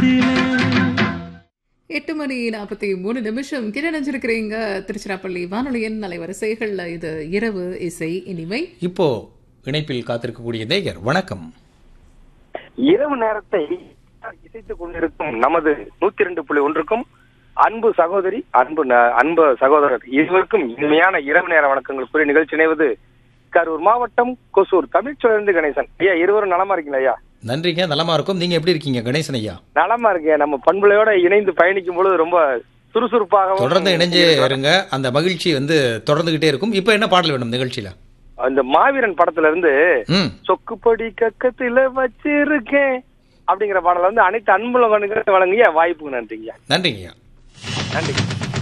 நெஞ்சிலே எட்டு மணி நாற்பத்தி மூணு நிமிஷம் கிட்ட நினைச்சிருக்கிறீங்க திருச்சிராப்பள்ளி வானொலியின் அலைவரிசைகள்ல இது இரவு இசை இனிமை இப்போ இணைப்பில் காத்திருக்கக்கூடிய நேயர் வணக்கம் இரவு நேரத்தை இசைத்துக் கொண்டிருக்கும் நமது நூத்தி ரெண்டு புள்ளி ஒன்றுக்கும் அன்பு சகோதரி அன்பு ந- அன்பு சகோதரர் இருவருக்கும் இனிமையான இரவு நேர வணக்கங்கள் கூறிய நிகழ்ச்சி இணைவது கரூர் மாவட்டம் கொசூர் தமிழ்ச்சோழந்து கணேசன் ஐயா இருவரும் நலமா இருக்கீங்களா ஐயா நன்றிங்க நலமா இருக்கும் நீங்க எப்படி இருக்கீங்க கணேசன் ஐயா நலமா இருக்கேன் நம்ம பண்புலையோட இணைந்து பயணிக்கும் பொழுது ரொம்ப சுறுசுறுப்பாக தொடர்ந்து இணைஞ்சு இருங்க அந்த மகிழ்ச்சி வந்து தொடர்ந்துகிட்டே இருக்கும் இப்போ என்ன பாடல் வேணும் நிகழ்ச்சியில அந்த மாவீரன் படத்துல இருந்து ம் சொக்குப்படி கக்கத்துல வச்சிருக்கேன் அப்படிங்கிற பாடல வந்து அனைத்து அன்புலகனுக்கு வழங்கிய வாய்ப்புக்கு நன்றிங்க நன்றிங்க ஐயா நன்றி